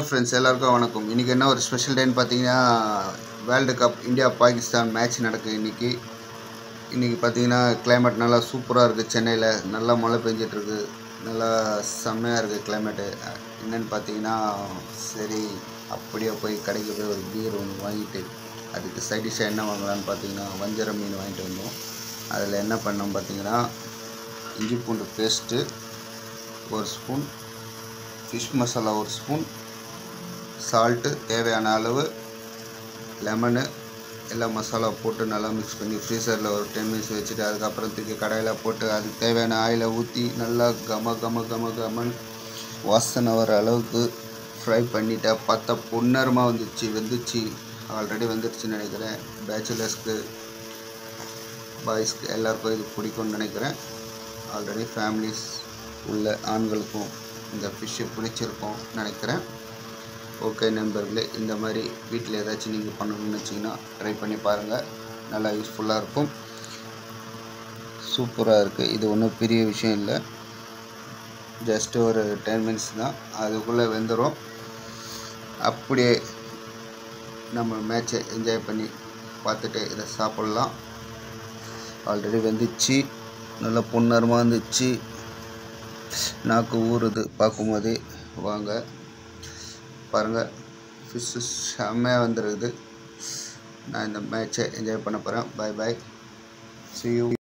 friends எல்லாருக்கும் வணக்கம் இன்றைக்கி என்ன ஒரு ஸ்பெஷல் டேன்னு பார்த்தீங்கன்னா world cup India Pakistan match நடக்குது இன்றைக்கி இன்றைக்கி பார்த்தீங்கன்னா கிளைமேட் நல்லா சூப்பராக இருக்குது சென்னையில் நல்லா மழை பெஞ்சிட்ருக்கு நல்லா செம்மையாக இருக்குது கிளைமேட்டு என்னென்னு பார்த்தீங்கன்னா சரி அப்படியே போய் கடைக்கு போய் ஒரு பீர் ஒன்று வாங்கிட்டு அதுக்கு சைட் டிஷ்ஷாக என்ன வாங்கலான்னு பார்த்தீங்கன்னா வஞ்சர மீன் வாங்கிட்டு வந்தோம் அதில் என்ன பண்ணோம் பார்த்தீங்கன்னா இஞ்சி பூண்டு பேஸ்ட்டு ஒரு ஸ்பூன் ஃபிஷ் மசாலா ஒரு ஸ்பூன் சால்ட்டு தேவையான அளவு லெமனு எல்லா மசாலா போட்டு நல்லா மிக்ஸ் பண்ணி ஃப்ரீசரில் ஒரு டென் மினிட்ஸ் வச்சுட்டு அதுக்கப்புறம் தூக்கி கடாயில் போட்டு அதுக்கு தேவையான ஆயிலை ஊற்றி நல்லா கம கம கம கமன் வாசனை வர அளவுக்கு ஃப்ரை பண்ணிட்டா பார்த்தா பொன்னரமாக வந்துச்சு வெந்துச்சு ஆல்ரெடி வந்துடுச்சுன்னு நினைக்கிறேன் பேச்சுலர்ஸ்க்கு பாய்ஸ்க்கு எல்லாருக்கும் இது பிடிக்கும்னு நினைக்கிறேன் ஆல்ரெடி ஃபேமிலிஸ் உள்ள ஆண்களுக்கும் இந்த ஃபிஷ்ஷு பிடிச்சிருக்கும் நினைக்கிறேன் ஓகே நண்பர்களே இந்த மாதிரி வீட்டில் ஏதாச்சும் நீங்கள் பண்ணணும்னு வச்சிங்கன்னா ட்ரை பண்ணி பாருங்கள் நல்லா யூஸ்ஃபுல்லாக இருக்கும் சூப்பராக இருக்குது இது ஒன்றும் பெரிய விஷயம் இல்லை ஜஸ்ட்டு ஒரு டென் மினிட்ஸ் தான் அதுக்குள்ளே வெந்துடும் அப்படியே நம்ம மேட்சை என்ஜாய் பண்ணி பார்த்துட்டு இதை சாப்பிட்லாம் ஆல்ரெடி வெந்துச்சு நல்லா பொன்னரமாக இருந்துச்சு நாக்கு ஊறுது பார்க்கும்போதே வாங்க பாருங்கள் ஃபிஷ்ஷு செம்மையாக வந்துருக்குது நான் இந்த மேட்சை என்ஜாய் பண்ண போகிறேன் பாய் பாய் see you